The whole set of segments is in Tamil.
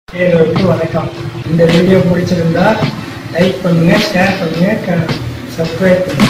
நேயர்களுக்கு வணக்கம் இந்த வீடியோ பிடிச்சிருந்தா லைக் பண்ணுங்க ஷேர் பண்ணுங்க சப்ஸ்கிரைப் பண்ணுங்க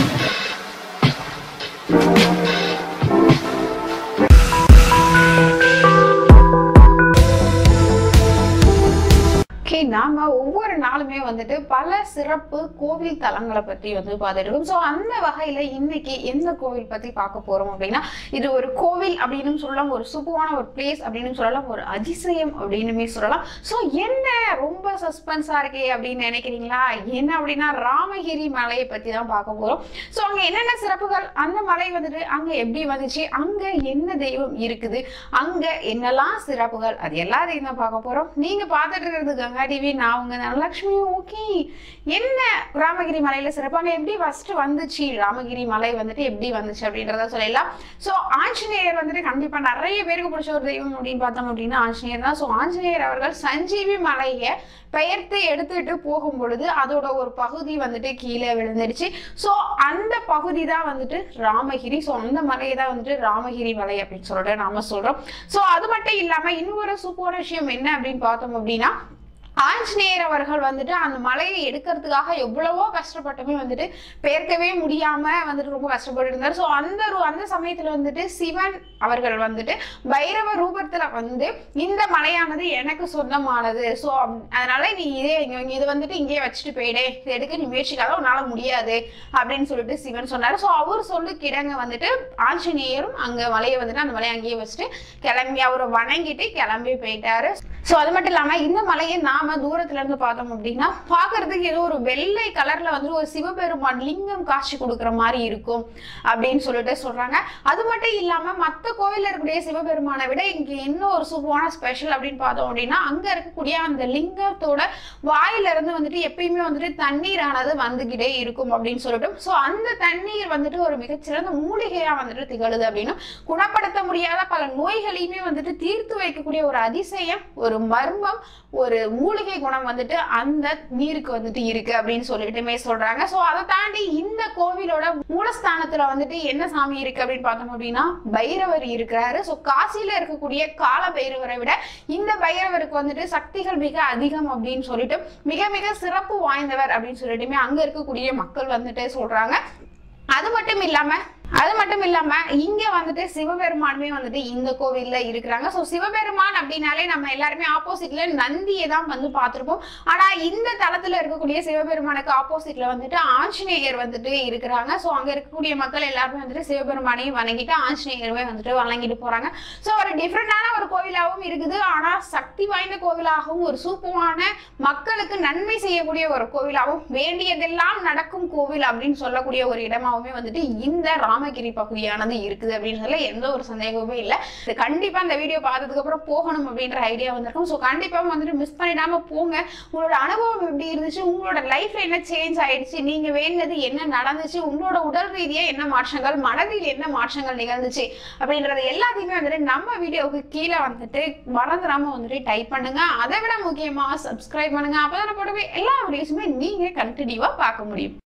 ஓகே நாம ஒவ்வொரு நாளுமே வந்துட்டு பல சிறப்பு கோவில் தலங்களை பற்றி வந்து பார்த்துட்டு இருக்கோம் ஸோ அந்த வகையில இன்னைக்கு எந்த கோவில் பத்தி பார்க்க போறோம் அப்படின்னா இது ஒரு கோவில் அப்படின்னு சொல்லலாம் ஒரு சூப்பரான ஒரு பிளேஸ் அப்படின்னு சொல்லலாம் ஒரு அதிசயம் அப்படின்னுமே சொல்லலாம் ஸோ என்ன ரொம்ப சஸ்பென்ஸா இருக்கே அப்படின்னு நினைக்கிறீங்களா என்ன அப்படின்னா ராமகிரி மலையை பத்தி தான் பார்க்க போறோம் ஸோ அங்க என்னென்ன சிறப்புகள் அந்த மலை வந்துட்டு அங்க எப்படி வந்துச்சு அங்க என்ன தெய்வம் இருக்குது அங்க என்னெல்லாம் சிறப்புகள் அது எல்லாத்தையும் தான் பார்க்க போறோம் நீங்க பார்த்துட்டு இருக்கிறது கங்கா டிவி நான் உங்க தனலட்சுமி ஓகே என்ன ராமகிரி மலையில சிறப்பு அங்க எப்படி ஃபர்ஸ்ட் வந்துச்சு ராமகிரி மலை வந்துட்டு எப்படி வந்துச்சு அப்படின்றத சொல்லலாம் ஸோ ஆஞ்சநேயர் வந்துட்டு கண்டிப்பா நிறைய பேருக்கு பிடிச்ச ஒரு தெய்வம் அப்படின்னு பார்த்தோம் அப்படின்னா ஆஞ்சநேயர் தான் ஸோ ஆஞ்சநேயர் அவர்கள் சஞ்சீவி மலையை பெயர்த்து எடுத்துட்டு போகும் பொழுது அதோட ஒரு பகுதி வந்துட்டு கீழே விழுந்துடுச்சு ஸோ அந்த பகுதி தான் வந்துட்டு ராமகிரி ஸோ அந்த மலையை தான் வந்துட்டு ராமகிரி மலை அப்படின்னு சொல்லிட்டு நாம சொல்றோம் ஸோ அது மட்டும் இல்லாம இன்னொரு சூப்பரான விஷயம் என்ன அப்படின்னு பார்த்தோம் அப்படின்னா ஆஞ்சநேயர் அவர்கள் வந்துட்டு அந்த மலையை எடுக்கிறதுக்காக எவ்வளவோ கஷ்டப்பட்டுமே வந்துட்டு பெயர்க்கவே முடியாம வந்துட்டு ரொம்ப கஷ்டப்பட்டு இருந்தார் ஸோ அந்த ரு- அந்த சமயத்துல வந்துட்டு சிவன் அவர்கள் வந்துட்டு பைரவ ரூபத்துல வந்து இந்த மலையானது எனக்கு சொந்தமானது ஸோ அதனால நீ இதே இங்க இங்க இது வந்துட்டு இங்கேயே வச்சுட்டு போயிடு இது எடுக்க நீ முயற்சிக்காத உன்னால முடியாது அப்படின்னு சொல்லிட்டு சிவன் சொன்னாரு ஸோ அவர் சொல்லு கிடங்க வந்துட்டு ஆஞ்சநேயரும் அங்க மலையை வந்துட்டு அந்த மலையை அங்கேயே வச்சுட்டு கிளம்பி அவரை வணங்கிட்டு கிளம்பி போயிட்டாரு ஸோ அது மட்டும் இல்லாம இந்த மலையை நாம தூரத்துல இருந்து பார்த்தோம் அப்படின்னா பார்க்கிறதுக்கு ஏதோ ஒரு வெள்ளை கலர்ல வந்து ஒரு சிவபெருமான் லிங்கம் காட்சி கொடுக்குற மாதிரி இருக்கும் அப்படின்னு சொல்லிட்டு சொல்றாங்க அது மட்டும் இல்லாம மத்த கோவில்ல இருக்கக்கூடிய சிவபெருமானை விட இங்க என்ன ஒரு சூப்பரான ஸ்பெஷல் அப்படின்னு பார்த்தோம் அப்படின்னா அங்க இருக்கக்கூடிய அந்த லிங்கத்தோட வாயில இருந்து வந்துட்டு எப்பயுமே வந்துட்டு தண்ணீரானது வந்துகிட்டே இருக்கும் அப்படின்னு சொல்லிட்டு ஸோ அந்த தண்ணீர் வந்துட்டு ஒரு மிகச்சிறந்த மூலிகையா வந்துட்டு திகழுது அப்படின்னு குணப்படுத்த முடியாத பல நோய்களையுமே வந்துட்டு தீர்த்து வைக்கக்கூடிய ஒரு அதிசயம் ஒரு மர்மம் ஒரு மூலிகை குணம் வந்துட்டு அந்த நீருக்கு வந்துட்டு இருக்கு அப்படின்னு சொல்லிட்டுமே சொல்றாங்க ஸோ அதை தாண்டி இந்த கோவிலோட மூலஸ்தானத்துல வந்துட்டு என்ன சாமி இருக்கு அப்படின்னு பார்த்தோம் அப்படின்னா பைரவர் இருக்கிறாரு ஸோ காசியில இருக்கக்கூடிய கால பைரவரை விட இந்த பைரவருக்கு வந்துட்டு சக்திகள் மிக அதிகம் அப்படின்னு சொல்லிட்டு மிக மிக சிறப்பு வாய்ந்தவர் அப்படின்னு சொல்லிட்டுமே அங்க இருக்கக்கூடிய மக்கள் வந்துட்டு சொல்றாங்க அது மட்டும் இல்லாம அது மட்டும் இல்லாம இங்க வந்துட்டு சிவபெருமானுமே வந்துட்டு இந்த கோவில்ல இருக்கிறாங்க சோ சிவபெருமான் அப்படின்னாலே நம்ம எல்லாருமே ஆப்போசிட்ல நந்தியை தான் வந்து பார்த்திருப்போம் ஆனா இந்த தளத்துல இருக்கக்கூடிய சிவபெருமானுக்கு ஆப்போசிட்ல வந்துட்டு ஆஞ்சநேயர் வந்துட்டு இருக்கிறாங்க சோ அங்க இருக்கக்கூடிய மக்கள் எல்லாருமே வந்துட்டு சிவபெருமானையும் வணங்கிட்டு ஆஞ்சநேயருமே வந்துட்டு வணங்கிட்டு போறாங்க சோ ஒரு டிஃப்ரெண்டான ஒரு கோவிலாகவும் இருக்குது ஆனா சக்தி வாய்ந்த கோவிலாகவும் ஒரு சூப்பரான மக்களுக்கு நன்மை செய்யக்கூடிய ஒரு கோவிலாகவும் வேண்டியதெல்லாம் நடக்கும் கோவில் அப்படின்னு சொல்லக்கூடிய ஒரு இடமாவுமே வந்துட்டு இந்த ராமகிரி பகுதியானது இருக்குது அப்படின்னு சொல்ல எந்த ஒரு சந்தேகமுமே இல்லை இது கண்டிப்பா இந்த வீடியோ பார்த்ததுக்கு அப்புறம் போகணும் அப்படின்ற ஐடியா வந்திருக்கும் ஸோ கண்டிப்பா வந்துட்டு மிஸ் பண்ணிடாம போங்க உங்களோட அனுபவம் எப்படி இருந்துச்சு உங்களோட லைஃப்ல என்ன சேஞ்ச் ஆயிடுச்சு நீங்க வேண்டியது என்ன நடந்துச்சு உங்களோட உடல் ரீதியா என்ன மாற்றங்கள் மனதில் என்ன மாற்றங்கள் நிகழ்ந்துச்சு அப்படின்றது எல்லாத்தையுமே வந்துட்டு நம்ம வீடியோவுக்கு கீழே வந்துட்டு மறந்துடாம வந்துட்டு டைப் பண்ணுங்க அதை விட முக்கியமா சப்ஸ்கிரைப் பண்ணுங்க அப்பதான் போடவே எல்லா வீடியோஸுமே நீங்க கண்டினியூவா பார்க்க முடியும்